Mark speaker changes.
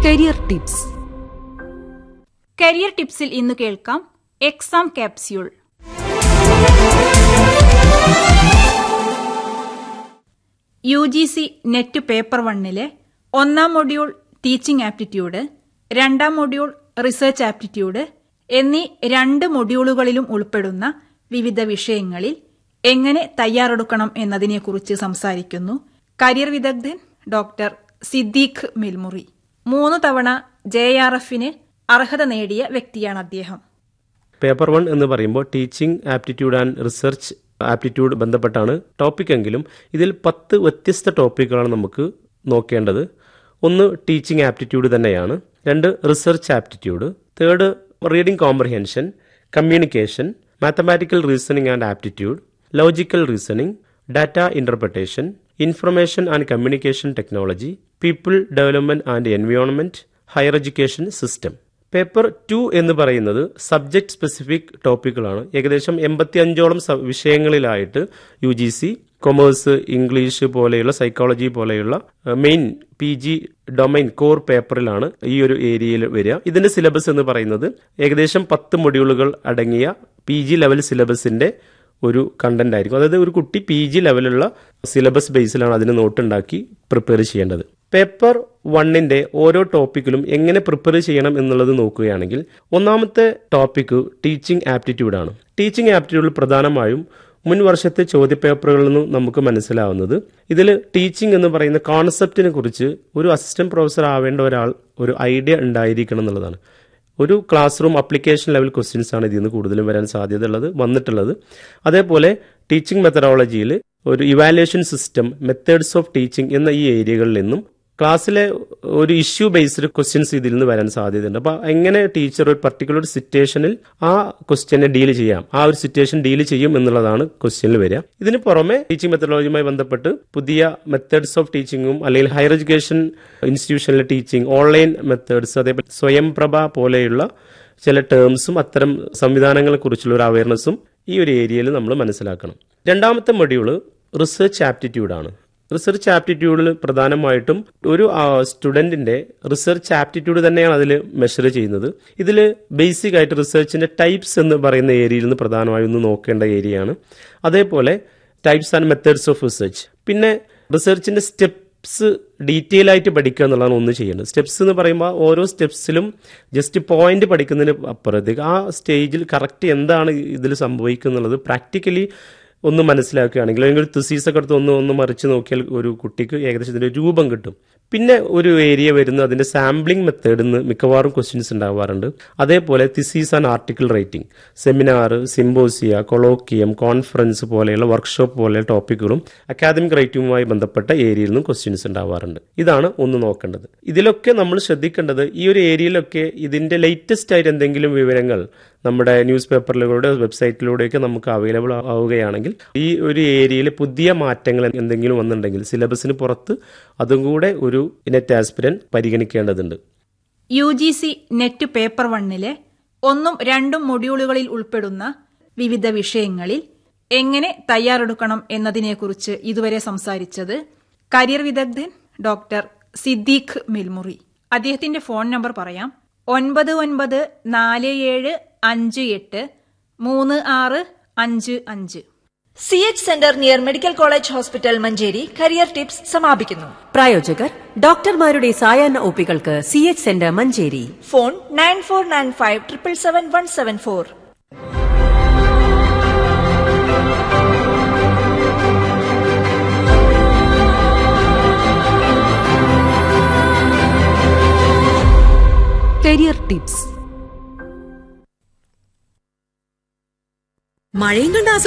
Speaker 1: career tips
Speaker 2: career ടിപ്സിൽ ഇന്ന് കേൾക്കാം exam capsule U G C net paper വണ്ണിലെ ഒന്നാം മൊഡ്യൂൾ ടീച്ചിംഗ് ആപ്റ്റിറ്റ്യൂഡ് രണ്ടാം മൊഡ്യൂൾ റിസർച്ച് ആപ്റ്റിറ്റ്യൂഡ് എന്നീ രണ്ട് മൊഡ്യൂളുകളിലും ഉൾപ്പെടുന്ന വിവിധ വിഷയങ്ങളിൽ എങ്ങനെ തയ്യാറെടുക്കണം എന്നതിനെക്കുറിച്ച് സംസാരിക്കുന്നു കരിയർ വിദഗ്ധൻ ഡോക്ടർ സിദ്ദീഖ് മിൽമുറി മൂന്ന് തവണ ജെ ആർ എഫിന് അർഹത നേടിയ വ്യക്തിയാണ് അദ്ദേഹം
Speaker 3: പേപ്പർ വൺ എന്ന് പറയുമ്പോൾ teaching aptitude and research aptitude ബന്ധപ്പെട്ടാണ് ടോപ്പിക് എങ്കിലും ഇതിൽ പത്ത് വ്യത്യസ്ത ടോപ്പിക്കുകളാണ് നമുക്ക് നോക്കേണ്ടത് ഒന്ന് ടീച്ചിങ് ആപ്റ്റിറ്റ്യൂഡ് തന്നെയാണ് രണ്ട് research aptitude third reading comprehension communication mathematical reasoning and aptitude logical reasoning data interpretation information and communication technology people development and environment higher education system paper two എന്ന് പറയുന്നത് സബ്ജക്ട് സ്പെസിഫിക് ടോപ്പിക്കുകളാണ് ഏകദേശം എൺപത്തി അഞ്ചോളം വിഷയങ്ങളിലായിട്ട് U G C commerce English പോലെയുള്ള psychology പോലെയുള്ള main P G domain core പേപ്പറിലാണ് ഈ ഒരു ഏരിയയിൽ വരിക ഇതിന്റെ സിലബസ് എന്ന് പറയുന്നത് ഏകദേശം പത്ത് മൊഡ്യൂളുകൾ അടങ്ങിയ പി ജി ലെവൽ സിലബസിന്റെ ഒരു കണ്ടന്റ് ആയിരിക്കും അതായത് ഒരു കുട്ടി പി ജി ലെവലുള്ള സിലബസ് ബേസിലാണ് അതിന് നോട്ടുണ്ടാക്കി പ്രിപ്പയർ ചെയ്യേണ്ടത് പേപ്പർ വണ്ണിന്റെ ഓരോ ടോപ്പിക്കിലും എങ്ങനെ പ്രിപ്പയർ ചെയ്യണം എന്നുള്ളത് നോക്കുകയാണെങ്കിൽ ഒന്നാമത്തെ ടോപ്പിക്ക് ടീച്ചിങ് ആപ്റ്റിറ്റ്യൂഡ് ആണ് ടീച്ചിങ് ആപ്റ്റിറ്റ്യൂഡിൽ പ്രധാനമായും മുൻ വർഷത്തെ ചോദ്യപേപ്പറുകളിൽ നിന്നും നമുക്ക് മനസ്സിലാവുന്നത് ഇതിൽ ടീച്ചിങ് എന്ന് പറയുന്ന കോൺസെപ്റ്റിനെ കുറിച്ച് ഒരു അസിസ്റ്റന്റ് പ്രൊഫസർ ആവേണ്ട ഒരാൾ ഒരു ഐഡിയ ഉണ്ടായിരിക്കണം എന്നുള്ളതാണ് ഒരു classroom application level questions ആണ് ഇതിൽ നിന്ന് കൂടുതലും വരാൻ സാധ്യതയുള്ളത് വന്നിട്ടുള്ളത് അതേപോലെ ടീച്ചിങ് മെത്തഡോളജിയിൽ ഒരു evaluation system methods of teaching എന്ന ഈ ഏരിയകളിൽ നിന്നും ക്ലാസ്സിലെ ഒരു ഇഷ്യൂ ബേസ്ഡ് ക്വസ്റ്റ്യൻസ് ഇതിൽ നിന്ന് വരാൻ സാധ്യതയുണ്ട് അപ്പൊ എങ്ങനെ ടീച്ചർ ഒരു പർട്ടിക്കുലർ സിറ്റുവേഷനിൽ ആ ക്വസ്റ്റ്യനെ ഡീൽ ചെയ്യാം ആ ഒരു സിറ്റുവേഷൻ ഡീൽ ചെയ്യും എന്നുള്ളതാണ് ക്വസ്റ്റ്യനിൽ വരിക ഇതിന് പുറമെ ടീച്ചിങ് മെത്തഡോളജിയുമായി ബന്ധപ്പെട്ട് പുതിയ മെത്തേഡ്സ് ഓഫ് ടീച്ചിങ്ങും അല്ലെങ്കിൽ ഹയർ എഡ്യൂക്കേഷൻ ഇൻസ്റ്റിറ്റ്യൂഷനിലെ ടീച്ചിങ് ഓൺലൈൻ മെത്തേഡ്സ് അതേപോലെ സ്വയംപ്രഭ പോലെയുള്ള ചില ടേംസും അത്തരം സംവിധാനങ്ങളെ കുറിച്ചുള്ള ഒരു അവയർനെസ്സും ഈ ഒരു ഏരിയയിൽ നമ്മൾ മനസ്സിലാക്കണം രണ്ടാമത്തെ മൊഡ്യൂള് റിസർച്ച് ആപ്റ്റിറ്റ്യൂഡ് ആണ് റിസർച്ച് ആപ്റ്റിറ്റ്യൂഡിൽ പ്രധാനമായിട്ടും ഒരു സ്റ്റുഡന്റിന്റെ റിസർച്ച് ആപ്റ്റിറ്റ്യൂഡ് തന്നെയാണ് അതിൽ മെഷർ ചെയ്യുന്നത് ഇതിൽ ബേസിക് ആയിട്ട് റിസർച്ചിന്റെ ടൈപ്സ് എന്ന് പറയുന്ന ഏരിയയിൽ നിന്ന് പ്രധാനമായും ഒന്ന് നോക്കേണ്ട ഏരിയയാണ് അതേപോലെ types and methods of research പിന്നെ റിസർച്ചിന്റെ സ്റ്റെപ്സ് ഡീറ്റെയിൽ ആയിട്ട് പഠിക്കുക എന്നുള്ളതാണ് ഒന്ന് ചെയ്യുന്നത് സ്റ്റെപ്സ് എന്ന് പറയുമ്പോൾ ഓരോ സ്റ്റെപ്സിലും ജസ്റ്റ് പോയിന്റ് പഠിക്കുന്നതിന് അപ്പുറത്തേക്ക് ആ സ്റ്റേജിൽ കറക്റ്റ് എന്താണ് ഇതിൽ സംഭവിക്കുന്നുള്ളത് പ്രാക്ടിക്കലി ഒന്ന് മനസ്സിലാക്കുകയാണെങ്കിൽ അല്ലെങ്കിൽ ഒരു തുസീസ് ഒക്കെ എടുത്ത് ഒന്ന് ഒന്ന് മറിച്ച് നോക്കിയാൽ ഒരു കുട്ടിക്ക് ഏകദേശം ഇതിന്റെ രൂപം കിട്ടും പിന്നെ ഒരു ഏരിയ വരുന്ന അതിന്റെ സാമ്പിളിംഗ് മെത്തേഡിൽ നിന്ന് മിക്കവാറും ക്വസ്റ്റ്യൻസ് ഉണ്ടാവാറുണ്ട് അതേപോലെ thesis and article writing seminar symposia colloquium conference പോലെയുള്ള വർക്ക്ഷോപ്പ് പോലെയുള്ള ടോപ്പിക്കുകളും അക്കാദമിക് റൈറ്റിംഗുമായി ബന്ധപ്പെട്ട ഏരിയയിൽ നിന്നും ക്വസ്റ്റ്യൻസ് ഉണ്ടാവാറുണ്ട് ഇതാണ് ഒന്ന് നോക്കേണ്ടത് ഇതിലൊക്കെ നമ്മൾ ശ്രദ്ധിക്കേണ്ടത് ഈ ഒരു ഏരിയയിലൊക്കെ ഇതിന്റെ ലേറ്റസ്റ്റ് ആയിട്ട് എന്തെങ്കിലും വിവരങ്ങൾ നമ്മുടെ ന്യൂസ് പേപ്പറിലൂടെ വെബ്സൈറ്റിലൂടെയൊക്കെ നമുക്ക് അവൈലബിൾ ആവുകയാണെങ്കിൽ ഈ ഒരു ഏരിയയിൽ പുതിയ മാറ്റങ്ങൾ എന്തെങ്കിലും വന്നിട്ടുണ്ടെങ്കിൽ സിലബസിന് പുറത്ത് അതും കൂടെ ഒരു നെറ്റ് ആസ്പിരന്റ് പരിഗണിക്കേണ്ടതുണ്ട്
Speaker 2: U G C net paper വണ്ണിലെ ഒന്നും രണ്ടും മൊഡ്യൂളുകളിൽ ഉൾപ്പെടുന്ന വിവിധ വിഷയങ്ങളിൽ എങ്ങനെ തയ്യാറെടുക്കണം എന്നതിനെക്കുറിച്ച് ഇതുവരെ സംസാരിച്ചത് കരിയർ വിദഗ്ധൻ ഡോക്ടർ സിദ്ദീഖ് മിൽമുറി അദ്ദേഹത്തിന്റെ ഫോൺ നമ്പർ പറയാം ഒൻപത് ഒൻപത് നാല് ഏഴ് അഞ്ച് എട്ട് മൂന്ന് ആറ് അഞ്ച് അഞ്ച്
Speaker 4: C H centre near medical college hospital Manjeri career tips സമാപിക്കുന്നു
Speaker 1: പ്രായോജകർ ഡോക്ടർമാരുടെ സായാഹ്ന ഒപ്പികൾക്ക് C H centre Manjeri
Speaker 4: phone nine four nine five triple seven one seven four
Speaker 1: career tips മഴയും കണ്ട്